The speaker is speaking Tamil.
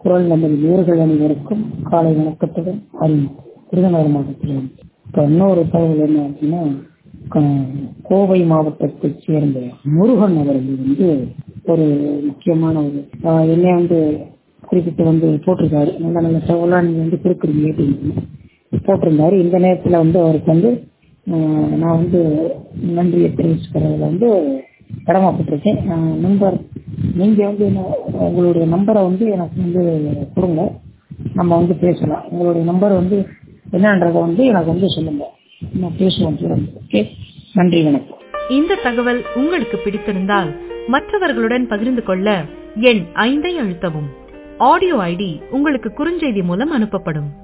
குரல் நமது நேர்கள் அனைவருக்கும் காலை வணக்கத்துடன் அறிவு விருதுநகர் மாவட்டத்தில் இப்போ இன்னொரு தகவல் என்ன அப்படின்னா க- கோவை மாவட்டத்தைச் சேர்ந்த முருகன் அவர்கள் வந்து ஒரு முக்கியமான ஒரு ஆஹ், என்னை வந்து குறிப்பிட்டு வந்து போட்டிருக்காரு நல்ல நல்ல தகவலாக நீங்கள் வந்து கொடுக்குறீங்க அப்படின்னு போட்டிருந்தாரு இந்த நேரத்தில் வந்து அவருக்கு வந்து ஆஹ், நான் வந்து நன்றியை தெரிவிச்சுக்கிறதுல வந்து கடமைப்பட்டிருக்கேன் ஆஹ், நண்பர் நீங்கள் வந்து என்ன- உங்களுடைய நம்பரை வந்து எனக்கு வந்து கொடுங்க நம்ம வந்து பேசலாம் உங்களுடைய நம்பர் வந்து என்னன்றதை வந்து எனக்கு வந்து சொல்லுங்க நான் பேசுவோம் தொடர்ந்து ஓகே நன்றி வணக்கம் இந்த தகவல் உங்களுக்கு பிடித்திருந்தால் மற்றவர்களுடன் பகிர்ந்து கொள்ள எண் ஐந்தை அழுத்தவும் ஆடியோ ஐடி உங்களுக்கு குறுஞ்செய்தி மூலம் அனுப்பப்படும்